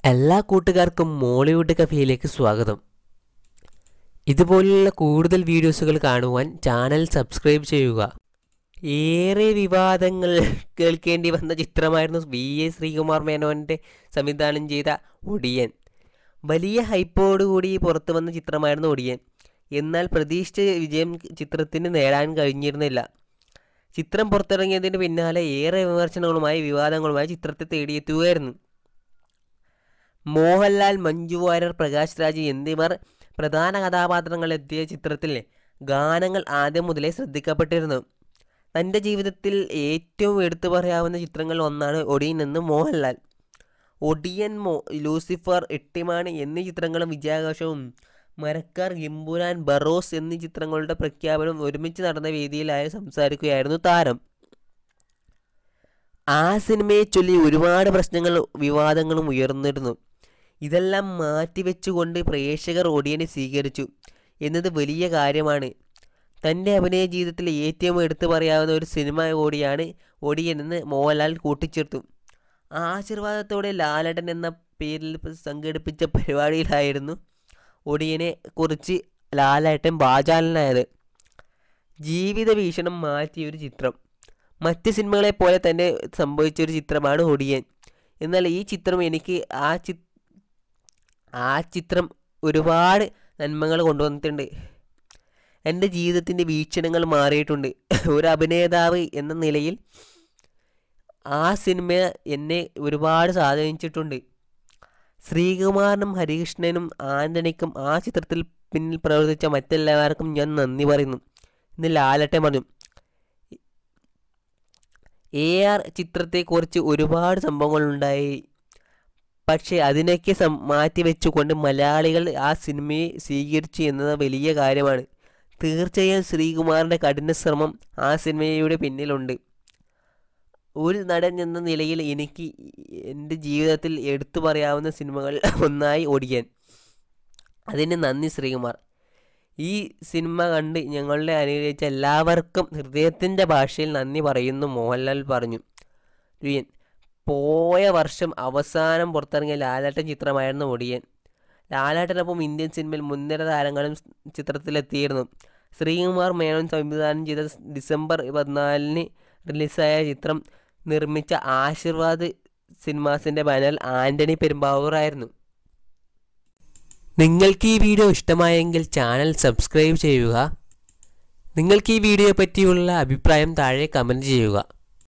എല്ലാ കൂട്ടുകാർക്കും മോളിവുഡ് കഫേയിലേക്ക് സ്വാഗതം ഇതുപോലുള്ള കൂടുതൽ വീഡിയോസുകൾ കാണുവാൻ ചാനൽ സബ്സ്ക്രൈബ് ചെയ്യുക ഏറെ വിവാദങ്ങൾ കേൾക്കേണ്ടി വന്ന ചിത്രമായിരുന്നു വി എ ശ്രീകുമാർ മേനോൻ്റെ സംവിധാനം ചെയ്ത ഒടിയൻ വലിയ ഹൈപ്പോടുകൂടി പുറത്തു വന്ന ചിത്രമായിരുന്നു ഒടിയൻ എന്നാൽ പ്രതീക്ഷിച്ച വിജയം ചിത്രത്തിന് നേടാൻ കഴിഞ്ഞിരുന്നില്ല ചിത്രം പുറത്തിറങ്ങിയതിന് പിന്നാലെ ഏറെ വിമർശനങ്ങളുമായി വിവാദങ്ങളുമായി ചിത്രത്തെ തേടിയെത്തുകയായിരുന്നു മോഹൻലാൽ മഞ്ജു വാര്യർ പ്രകാശ് രാജ് എന്നിവർ പ്രധാന കഥാപാത്രങ്ങളെത്തിയ ചിത്രത്തിലെ ഗാനങ്ങൾ ആദ്യം മുതലേ ശ്രദ്ധിക്കപ്പെട്ടിരുന്നു തൻ്റെ ജീവിതത്തിൽ ഏറ്റവും എടുത്തു പറയാവുന്ന ചിത്രങ്ങളിൽ ഒന്നാണ് ഒടിയൻ എന്ന് മോഹൻലാൽ ഒടിയൻ മോ ലൂസിഫർ എട്ടിമാണി എന്നീ ചിത്രങ്ങളും വിജയാഘോഷവും മരക്കാർ ഗിംബുരാൻ ബറോസ് എന്നീ ചിത്രങ്ങളുടെ പ്രഖ്യാപനം ഒരുമിച്ച് നടന്ന വേദിയിലായി സംസാരിക്കുകയായിരുന്നു താരം ആ സിനിമയെ ചൊല്ലി ഒരുപാട് പ്രശ്നങ്ങളും വിവാദങ്ങളും ഉയർന്നിരുന്നു ഇതെല്ലാം മാറ്റിവെച്ചുകൊണ്ട് പ്രേക്ഷകർ ഒടിയനെ സ്വീകരിച്ചു എന്നത് വലിയ കാര്യമാണ് തൻ്റെ അഭിനയ ജീവിതത്തിൽ ഏറ്റവും എടുത്തു പറയാവുന്ന ഒരു സിനിമ കൂടിയാണ് ഒടിയൻ എന്ന് മോഹൻലാൽ കൂട്ടിച്ചേർത്തു ആശീർവാദത്തോടെ ലാലട്ടൻ എന്ന പേരിൽ സംഘടിപ്പിച്ച പരിപാടിയിലായിരുന്നു ഒടിയനെ കുറിച്ച് ലാലേട്ടൻ വാചാലനായത് ജീവിത വീക്ഷണം മാറ്റിയ ഒരു ചിത്രം മറ്റ് സിനിമകളെ പോലെ തന്നെ സംഭവിച്ച ഒരു ചിത്രമാണ് ഒടിയൻ എന്നാൽ ഈ ചിത്രം എനിക്ക് ആ ചി ആ ചിത്രം ഒരുപാട് നന്മകൾ കൊണ്ടുവന്നിട്ടുണ്ട് എൻ്റെ ജീവിതത്തിൻ്റെ വീക്ഷണങ്ങൾ മാറിയിട്ടുണ്ട് ഒരു അഭിനേതാവ് എന്ന നിലയിൽ ആ സിനിമ എന്നെ ഒരുപാട് സ്വാധീനിച്ചിട്ടുണ്ട് ശ്രീകുമാറിനും ഹരികൃഷ്ണനും ആൻ്റണിക്കും ആ ചിത്രത്തിൽ പിന്നിൽ പ്രവർത്തിച്ച മറ്റെല്ലാവർക്കും ഞാൻ നന്ദി പറയുന്നു ഇന്ന് ലാലട്ടെ പറഞ്ഞു എ ആർ ചിത്രത്തെക്കുറിച്ച് ഒരുപാട് സംഭവങ്ങളുണ്ടായി പക്ഷേ അതിനൊക്കെ സം മാറ്റിവെച്ചുകൊണ്ട് മലയാളികൾ ആ സിനിമയെ സ്വീകരിച്ചു എന്നത് വലിയ കാര്യമാണ് തീർച്ചയായും ശ്രീകുമാറിൻ്റെ കഠിന ശ്രമം ആ സിനിമയുടെ പിന്നിലുണ്ട് ഒരു നടൻ എന്ന നിലയിൽ എനിക്ക് എൻ്റെ ജീവിതത്തിൽ എടുത്തു പറയാവുന്ന സിനിമകൾ ഒന്നായി ഓടിയാൻ അതിന് നന്ദി ശ്രീകുമാർ ഈ സിനിമ കണ്ട് ഞങ്ങളുടെ അനുഗ്രഹിച്ച എല്ലാവർക്കും ഹൃദയത്തിൻ്റെ ഭാഷയിൽ നന്ദി പറയുന്നു മോഹൻലാൽ പറഞ്ഞു രുയൻ പോയ വർഷം അവസാനം പുറത്തിറങ്ങിയ ലാലേട്ടൻ ചിത്രമായിരുന്നു ഒടിയൻ ലാലേട്ടനൊപ്പം ഇന്ത്യൻ സിനിമയിൽ മുൻനിര താരങ്ങളും ചിത്രത്തിലെത്തിയിരുന്നു ശ്രീകുമാർ മേനോൻ സംവിധാനം ചെയ്ത ഡിസംബർ പതിനാലിന് റിലീസായ ചിത്രം നിർമ്മിച്ച ആശീർവാദ് സിനിമാസിൻ്റെ ബാനർ ആൻ്റണി പെരുമ്പാവൂറായിരുന്നു നിങ്ങൾക്ക് ഈ വീഡിയോ ഇഷ്ടമായെങ്കിൽ ചാനൽ സബ്സ്ക്രൈബ് ചെയ്യുക നിങ്ങൾക്ക് ഈ വീഡിയോ പറ്റിയുള്ള അഭിപ്രായം താഴെ കമൻറ്റ് ചെയ്യുക